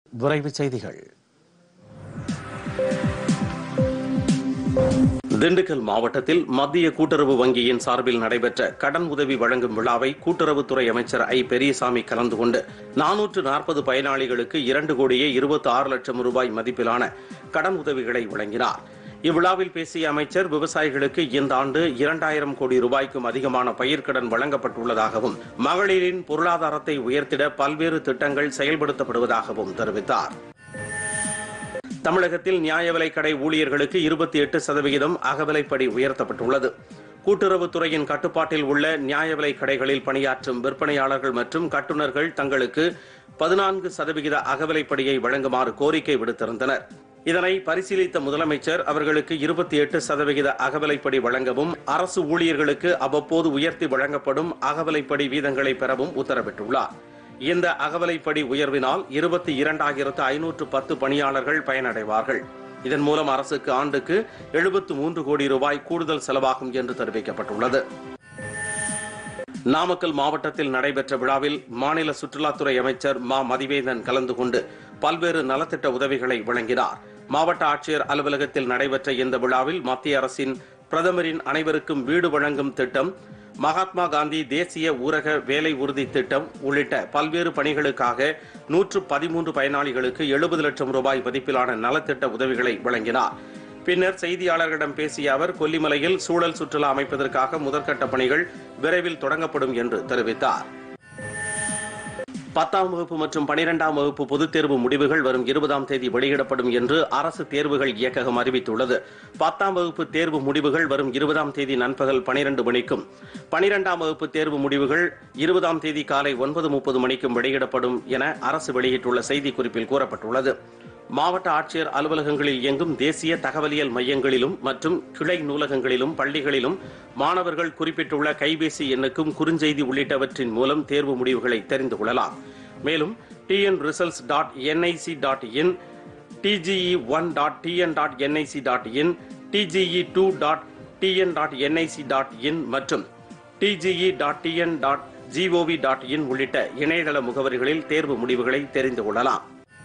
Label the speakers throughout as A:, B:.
A: விரைவு செய்திகள்
B: திண்டுக்கல் மாவட்டத்தில் மத்திய கூட்டுறவு வங்கியின் சார்பில் நடைபெற்ற கடன் உதவி வழங்கும் விழாவை கூட்டுறவுத்துறை அமைச்சர் ஐ பெரியசாமி கலந்து கொண்டு நானூற்று நாற்பது பயனாளிகளுக்கு இரண்டு கோடியே இருபத்தி ஆறு லட்சம் ரூபாய் மதிப்பிலான கடன் உதவிகளை வழங்கினார் இவ்விழாவில் பேசிய அமைச்சர் விவசாயிகளுக்கு இந்த ஆண்டு இரண்டாயிரம் கோடி ரூபாய்க்கும் அதிகமான பயிர்க்கடன் வழங்கப்பட்டுள்ளதாகவும் மகளிரின் பொருளாதாரத்தை உயர்த்திட பல்வேறு திட்டங்கள் செயல்படுத்தப்படுவதாகவும் தெரிவித்தார் தமிழகத்தில் நியாய விலைக் கடை ஊழியர்களுக்கு இருபத்தி எட்டு சதவிகிதம் அகவிலைப்படி உயர்த்தப்பட்டுள்ளது கூட்டுறவுத்துறையின் கட்டுப்பாட்டில் உள்ள நியாய விலைக் கடைகளில் பணியாற்றும் விற்பனையாளர்கள் மற்றும் கட்டுநர்கள் தங்களுக்கு பதினான்கு சதவிகித அகவிலைப்படியை வழங்குமாறு கோரிக்கை விடுத்திருந்தனர் இதனை பரிசீலித்த முதலமைச்சர் அவர்களுக்கு இருபத்தி எட்டு சதவிகித அகவிலைப்படி வழங்கவும் அரசு ஊழியர்களுக்கு அவ்வப்போது உயர்த்தி வழங்கப்படும் அகவிலைப்படி வீதங்களை பெறவும் உத்தரவிட்டுள்ளார் இந்த அகவலைப்படி உயர்வினால் இருபத்தி இரண்டாயிரத்து ஐநூற்று பத்து பணியாளர்கள் பயனடைவார்கள் இதன் மூலம் அரசுக்கு ஆண்டுக்கு எழுபத்து மூன்று கோடி ரூபாய் கூடுதல் செலவாகும் என்று தெரிவிக்கப்பட்டுள்ளது நாமக்கல் மாவட்டத்தில் நடைபெற்ற விழாவில் மாநில சுற்றுலாத்துறை அமைச்சர் மா மதிவேந்தன் கலந்து கொண்டு பல்வேறு நலத்திட்ட உதவிகளை வழங்கினார் மாவட்ட ஆட்சியர் அலுவலகத்தில் நடைபெற்ற இந்த விழாவில் மத்திய அரசின் பிரதமரின் அனைவருக்கும் வீடு வழங்கும் திட்டம் மகாத்மா காந்தி தேசிய ஊரக வேலை உறுதி திட்டம் உள்ளிட்ட பல்வேறு பணிகளுக்காக நூற்று பதிமூன்று பயனாளிகளுக்கு எழுபது லட்சம் ரூபாய் மதிப்பிலான நலத்திட்ட உதவிகளை வழங்கினார் பின்னர் செய்தியாளர்களிடம் பேசிய அவர் கொல்லிமலையில் சூழல் சுற்றுலா அமைப்பதற்காக முதற்கட்ட பணிகள் விரைவில் தொடங்கப்படும் என்று தெரிவித்தார் பத்தாம் வகுப்பு மற்றும் பனிரெண்டாம் வகுப்பு பொதுத் தேர்வு முடிவுகள் வரும் இருபதாம் தேதி வெளியிடப்படும் என்று அரசு தேர்வுகள் இயக்ககம் அறிவித்துள்ளது பத்தாம் வகுப்பு தேர்வு முடிவுகள் வரும் இருபதாம் தேதி நண்பகல் பனிரெண்டு மணிக்கும் பனிரெண்டாம் வகுப்பு தேர்வு முடிவுகள் இருபதாம் தேதி காலை ஒன்பது முப்பது மணிக்கும் வெளியிடப்படும் என அரசு வெளியிட்டுள்ள செய்திக்குறிப்பில் கூறப்பட்டுள்ளது மாவட்ட ஆட்சியர் அலுவலகங்களில் இயங்கும் தேசிய தகவலியல் மையங்களிலும் மற்றும் கிளை நூலகங்களிலும் பள்ளிகளிலும் மாணவர்கள் குறிப்பிட்டுள்ள கைபேசி எண்ணுக்கும் குறுஞ்செய்தி உள்ளிட்டவற்றின் மூலம் தேர்வு முடிவுகளை தெரிந்து கொள்ளலாம் மேலும் TN results dot NIC dot in DGE one dot TN dot NIC dot in DGE two dot TN dot NIC dot in மற்றும் DGE dot TN dot gov dot in உள்ளிட்ட இணையதள முகவரிகளில் தேர்வு முடிவுகளை தெரிந்து கொள்ளலாம்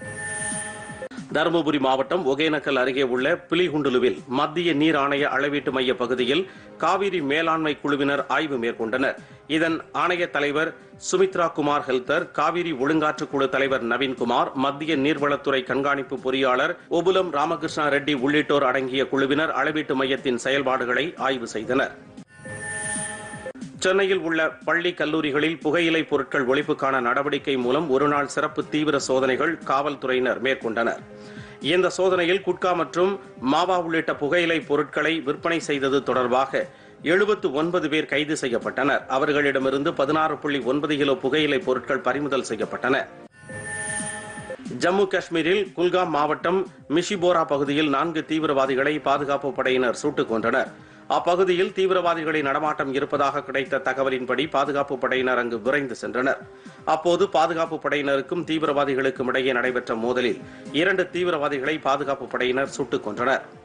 B: தருமபுரி மாவட்டம் ஒகேனக்கல் அருகே உள்ள பிலிகுண்டுலுவில் மத்திய நீர் ஆணைய அளவீட்டு மைய பகுதியில் காவிரி மேலாண்மை குழுவினர் ஆய்வு மேற்கொண்டனர் இதன் ஆணைய தலைவர் சுமித்ரா குமார் ஹெல்தர் காவிரி ஒழுங்காற்று குழு தலைவர் நவீன்குமார் மத்திய நீர்வளத்துறை கண்காணிப்பு பொறியாளர் ஒபுலம் ராமகிருஷ்ணா ரெட்டி உள்ளிட்டோர் அடங்கிய குழுவினர் அளவீட்டு மையத்தின் செயல்பாடுகளை ஆய்வு செய்தனர் சென்னையில் உள்ள பள்ளி கல்லூரிகளில் புகையிலை பொருட்கள் ஒழிப்புக்கான நடவடிக்கை மூலம் ஒருநாள் சிறப்பு தீவிர சோதனைகள் காவல்துறையினர் மேற்கொண்டனர் இந்த சோதனையில் குட்கா மற்றும் மாவா உள்ளிட்ட புகையிலை பொருட்களை விற்பனை செய்தது தொடர்பாக எழுபத்து ஒன்பது பேர் கைது செய்யப்பட்டனர் அவர்களிடமிருந்து பதினாறு புள்ளி ஒன்பது கிலோ புகையிலை பொருட்கள் பறிமுதல் செய்யப்பட்டன ஜம்மு காஷ்மீரில் குல்காம் மாவட்டம் மிஷிபோரா பகுதியில் நான்கு தீவிரவாதிகளை பாதுகாப்பு படையினர் சுட்டுக் கொன்றனர் அப்பகுதியில் தீவிரவாதிகளின் நடமாட்டம் இருப்பதாக கிடைத்த தகவலின்படி பாதுகாப்பு படையினர் அங்கு விரைந்து சென்றனர் அப்போது பாதுகாப்பு படையினருக்கும் தீவிரவாதிகளுக்கும் இடையே நடைபெற்ற மோதலில் இரண்டு தீவிரவாதிகளை பாதுகாப்பு படையினர் சுட்டுக் கொன்றனர்